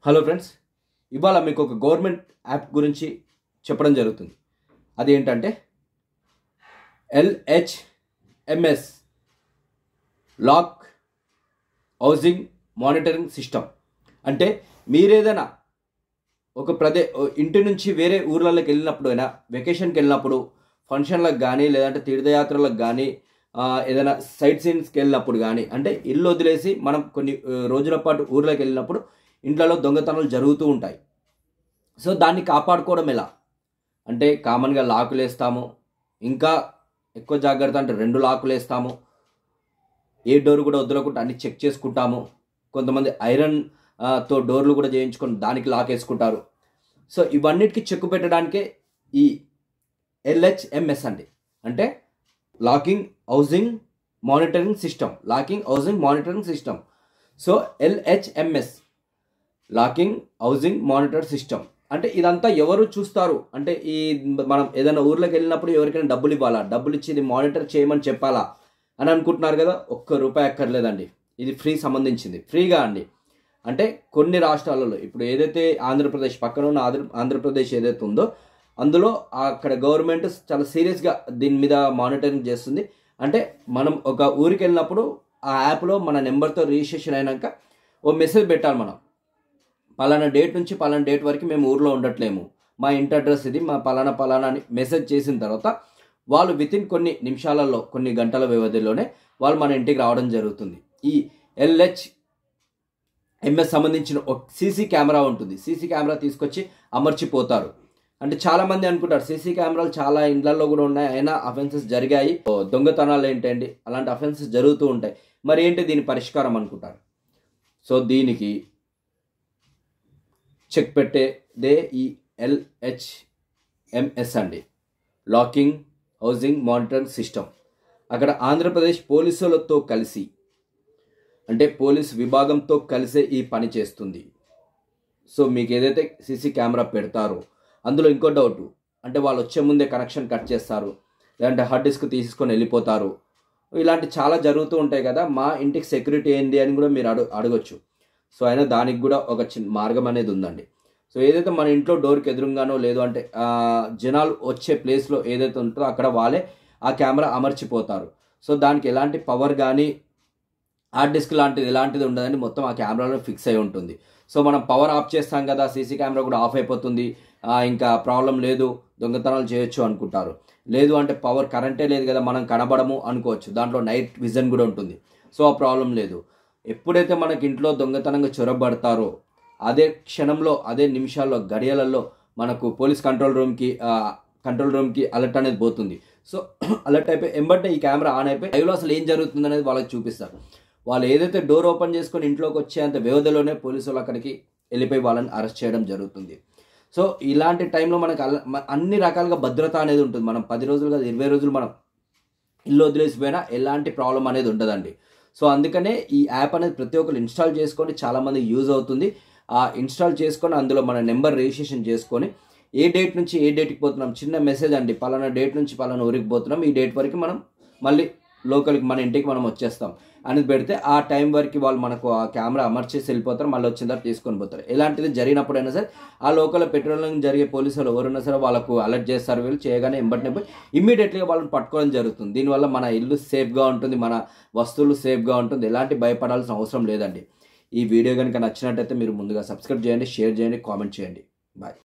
hello friends ఇవాళ మీకు ఒక గవర్నమెంట్ యాప్ గురించి చెప్పడం జరుగుతుంది అది ఏంటంటే LHMS lock housing monitoring system అంటే మీరేదైనా ఒక ప్రదే ఇంటి నుంచి వేరే ఊర్లలోకి వెళ్ళినప్పుడు అయినా వెకేషన్కి వెళ్ళినప్పుడు ఫంక్షన్లకు కానీ లేదంటే తీర్థయాత్రలకు కానీ ఆ, ఏదైనా సైట్ సీన్స్కి వెళ్ళినప్పుడు కానీ అంటే ఇల్లు వదిలేసి మనం కొన్ని ఆ, రోజుల పాటు ఊర్లోకి వెళ్ళినప్పుడు ఇంట్లో దొంగతనాలు జరుగుతూ ఉంటాయి సో దాన్ని కాపాడుకోవడం ఎలా అంటే కామన్గా లాకులు వేస్తాము ఇంకా ఎక్కువ జాగ్రత్త అంటే రెండు లాకులు వేస్తాము ఏ డోర్ కూడా వదలకుండా అన్ని చెక్ చేసుకుంటాము కొంతమంది ఐరన్ ఆ, తో డోర్లు కూడా చేయించుకొని దానికి లాక్ వేసుకుంటారు సో ఇవన్నిటికీ చెక్ పెట్టడానికే ఈ ఎల్హెచ్ఎంఎస్ అండి అంటే locking housing monitoring system locking housing monitoring system so LHMS locking housing monitor system అంటే ఇదంతా ఎవరు చూస్తారు అంటే ఈ మనం ఏదైనా ఊర్లోకి వెళ్ళినప్పుడు ఎవరికైనా డబ్బులు ఇవ్వాలా డబ్బులు ఇచ్చి ఇది మానిటర్ చేయమని చెప్పాలా అని అనుకుంటున్నారు కదా ఒక్క రూపాయి అక్కర్లేదండి ఇది ఫ్రీ సంబంధించింది ఫ్రీగా అండి అంటే కొన్ని రాష్ట్రాలలో ఇప్పుడు ఏదైతే ఆంధ్రప్రదేశ్ పక్కన ఉన్న ఆంధ్ర ఆంధ్రప్రదేశ్ ఏదైతే ఉందో అందులో అక్కడ గవర్నమెంట్ చాలా సీరియస్గా దీని మీద మానిటరింగ్ చేస్తుంది అంటే మనం ఒక ఊరికి వెళ్ళినప్పుడు ఆ యాప్లో మన నెంబర్తో రిజిస్ట్రేషన్ అయినాక ఓ మెసేజ్ పెట్టాలి మనం పలానా డేట్ నుంచి పలానా డేట్ వరకు మేము ఊర్లో ఉండట్లేము మా ఇంటి అడ్రస్ ఇది మా పలానా పలానా అని మెసేజ్ చేసిన తర్వాత వాళ్ళు వితిన్ కొన్ని నిమిషాలలో కొన్ని గంటల వ్యవధిలోనే వాళ్ళు మన ఇంటికి రావడం జరుగుతుంది ఈ ఎల్హెచ్ ఎంఎస్ సంబంధించిన ఒక సీసీ కెమెరా ఉంటుంది సీసీ కెమెరా తీసుకొచ్చి అమర్చిపోతారు అంటే చాలా మంది అనుకుంటారు సీసీ కెమెరాలు చాలా ఇండ్లలో కూడా ఉన్నాయి అయినా అఫెన్సెస్ జరిగాయి ఓ, దొంగతనాలు ఏంటండి అలాంటి అఫెన్సెస్ జరుగుతూ ఉంటాయి మరి ఏంటి దీని పరిష్కారం అనుకుంటారు సో దీనికి చెక్ పెట్టేదే ఈ ఎల్హెచ్ఎంఎస్ అండి లాకింగ్ హౌసింగ్ మానిటరింగ్ సిస్టమ్ అక్కడ ఆంధ్రప్రదేశ్ పోలీసులతో కలిసి అంటే పోలీస్ విభాగంతో కలిసే ఈ పని చేస్తుంది సో మీకు ఏదైతే సీసీ కెమెరా పెడతారో అందులో ఇంకో డౌట్ అంటే వాళ్ళు వచ్చే ముందే కనెక్షన్ కట్ చేస్తారు లేదంటే హార్డ్ డిస్క్ తీసుకొని వెళ్ళిపోతారు ఇలాంటి చాలా జరుగుతూ ఉంటాయి కదా మా ఇంటికి సెక్యూరిటీ ఏంది అని కూడా మీరు అడు అడగొచ్చు సో అయినా దానికి కూడా ఒక చిన్న మార్గం అనేది ఉందండి సో ఏదైతే మన ఇంట్లో డోర్కి ఎదురుగానో లేదు అంటే ఆ, జనాలు వచ్చే ప్లేస్లో ఏదైతే ఉంటుందో అక్కడ వాళ్ళే ఆ కెమెరా అమర్చిపోతారు సో దానికి ఎలాంటి పవర్ కానీ హార్డ్ డిస్క్ లాంటిది ఎలాంటిది ఉండదని మొత్తం ఆ కెమెరాలో ఫిక్స్ అయి ఉంటుంది సో మనం పవర్ ఆఫ్ చేస్తాం కదా సీసీ కెమెరా కూడా ఆఫ్ అయిపోతుంది ఆ, ఇంకా ప్రాబ్లం లేదు దొంగతనాలు చేయొచ్చు అనుకుంటారు లేదు అంటే పవర్ కరెంటే లేదు కదా మనం కనబడము అనుకోవచ్చు దాంట్లో నైట్ విజన్ కూడా ఉంటుంది సో ఆ ప్రాబ్లం లేదు ఎప్పుడైతే మనకి ఇంట్లో దొంగతనంగా చొరబడతారో అదే క్షణంలో అదే నిమిషాల్లో గడియలలో మనకు పోలీస్ కంట్రోల్ రూమ్కి కంట్రోల్ రూమ్కి అలర్ట్ అనేది పోతుంది సో అలర్ట్ అయిపోయి ఎంబటే ఈ కెమెరా ఆన్ అయిపోయి లైవ్లో అసలు ఏం జరుగుతుంది అనేది వాళ్ళకి చూపిస్తారు వాళ్ళు ఏదైతే డోర్ ఓపెన్ చేసుకొని ఇంట్లోకి వచ్చేంత వ్యవధిలోనే పోలీసులు అక్కడికి వెళ్ళిపోయి వాళ్ళని అరెస్ట్ చేయడం జరుగుతుంది సో ఇలాంటి టైంలో మనకు అల- మ- అన్ని రకాలుగా భద్రత అనేది ఉంటుంది మనం పది రోజులు కాదు ఇరవై రోజులు మనం ఇల్లు వదిలేసిపోయినా ఎలాంటి ప్రాబ్లం అనేది ఉండదండి సో అందుకనే ఈ యాప్ అనేది ప్రతి ఒక్కరు ఇన్స్టాల్ చేసుకొని చాలామంది యూజ్ అవుతుంది ఆ ఇన్స్టాల్ చేసుకొని అందులో మన నెంబర్ రిజిస్ట్రేషన్ చేసుకొని ఏ డేట్ నుంచి ఏ డేట్కి పోతున్నాం చిన్న మెసేజ్ అండి పలానా డేట్ నుంచి పలానా ఊరికి పోతున్నాం ఈ డేట్ వరకు మనం మళ్ళీ లోకల్కి మన ఇంటికి మనం వచ్చేస్తాం అనేది పెడితే ఆ టైం వరకు వాళ్ళు మనకు ఆ కెమెరా అమర్చేసి వెళ్ళిపోతారు మళ్ళీ వచ్చిన తర్వాత తీసుకొని పోతారు ఎలాంటిది జరిగినప్పుడైనా సరే ఆ లోకల్ పెట్రోలింగ్ జరిగే పోలీసులు ఎవరున్నా సరే వాళ్ళకు అలర్ట్ చేస్తారు వీళ్ళు చేయగానే ఎంబటినే పోయి ఇమ్మీడియట్గా వాళ్ళని పట్టుకోవడం జరుగుతుంది దీనివల్ల మన ఇల్లు సేఫ్గా ఉంటుంది మన వస్తువులు సేఫ్గా ఉంటుంది ఎలాంటి భయపడాల్సిన అవసరం లేదండి ఈ వీడియో కనుక నచ్చినట్టయితే మీరు ముందుగా సబ్స్క్రైబ్ చేయండి షేర్ చేయండి కామెంట్ చేయండి బాయ్